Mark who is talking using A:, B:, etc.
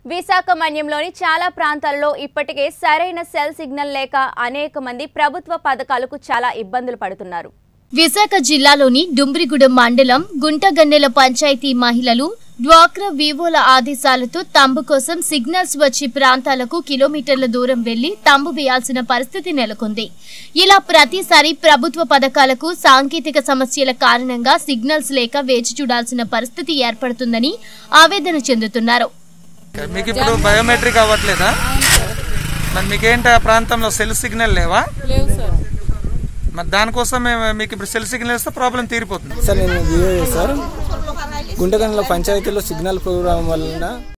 A: విశాఖ మన్యంలోని చాలా ప్రాంతాల్లో ఇప్పటికే సరైన సెల్ సిగ్నల్ లేక అనేక మంది ప్రభుత్వ పథకాలకు చాలా ఇబ్బందులు పడుతున్నారు
B: విశాఖ జిల్లాలోని డుంబ్రిగూడెం మండలం గుంటగన్నెల పంచాయతీ మహిళలు డ్వాక్రా వివోల ఆదేశాలతో తంబు కోసం సిగ్నల్స్ వచ్చే ప్రాంతాలకు కిలోమీటర్ల దూరం వెళ్లి తంబు వేయాల్సిన పరిస్థితి నెలకొంది ఇలా ప్రతిసారి ప్రభుత్వ పథకాలకు సాంకేతిక సమస్యల కారణంగా సిగ్నల్స్ లేక వేచి చూడాల్సిన పరిస్థితి ఏర్పడుతుందని ఆవేదన చెందుతున్నారు
C: మీకు ఇప్పుడు బయోమెట్రిక్ అవ్వట్లేదా మరి మీకేంటి ఆ ప్రాంతంలో సెల్ సిగ్నల్ లేవా
D: లేవు సార్
C: మరి దానికోసం మేము మీకు ఇప్పుడు సెల్ సిగ్నల్ ఇస్తే ప్రాబ్లం తీరిపోతుంది
E: సార్ నేను వివో సార్ గుంటగండ్ల పంచాయతీలో సిగ్నల్ ప్రోగ్రాం వలన